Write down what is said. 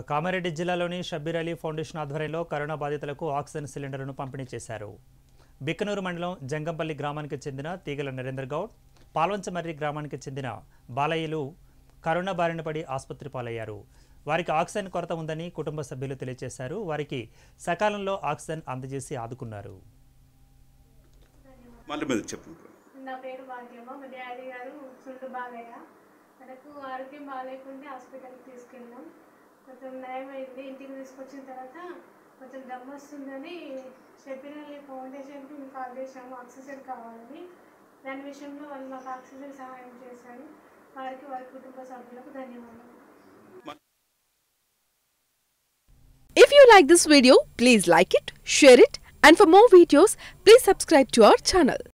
కామారెడ్డి జిల్లాలోని షబ్బీర్ అలీ ఫౌండేషన్ ఆధ్వర్యంలో కరోనా బాధితులకు ఆక్సిజన్ సిలిండర్ను పంపిణీ చేశారు బిక్కనూరు మండలం జంగంపల్లి గ్రామానికి చెందిన తీగల నరేందర్ గౌడ్ పాల్వంచమర్రి గ్రామానికి చెందిన బాలయ్యలు కరోనా బారిన పడి ఆసుపత్రి పాలయ్యారు వారికి ఆక్సిజన్ కొరత ఉందని కుటుంబ సభ్యులు తెలియజేశారు వారికి సకాలంలో ఆక్సిజన్ అందజేసి ఆదుకున్నారు మళ్ళీ మీద చెప్పు నా పేరు భాగ్యమ్మ మా డాడీ గారు సుండు బాలయ్య మనకు ఆరోగ్యం బాగాలేకుంటే హాస్పిటల్కి తీసుకెళ్ళాం కొంచెం నయం అయింది ఇంటికి తీసుకొచ్చిన తర్వాత కొంచెం దమ్ము వస్తుందని షెబ్బినల్లి ఫౌండేషన్కి మేము కాల్ చేసాము ఆక్సిజన్ కావాలని దాని విషయంలో వాళ్ళు మాకు ఆక్సిజన్ సహాయం చేశారు వారికి వారి కుటుంబ సభ్యులకు ధన్యవాదాలు If you like this video, please like it, share it, and for more videos, please subscribe to our channel.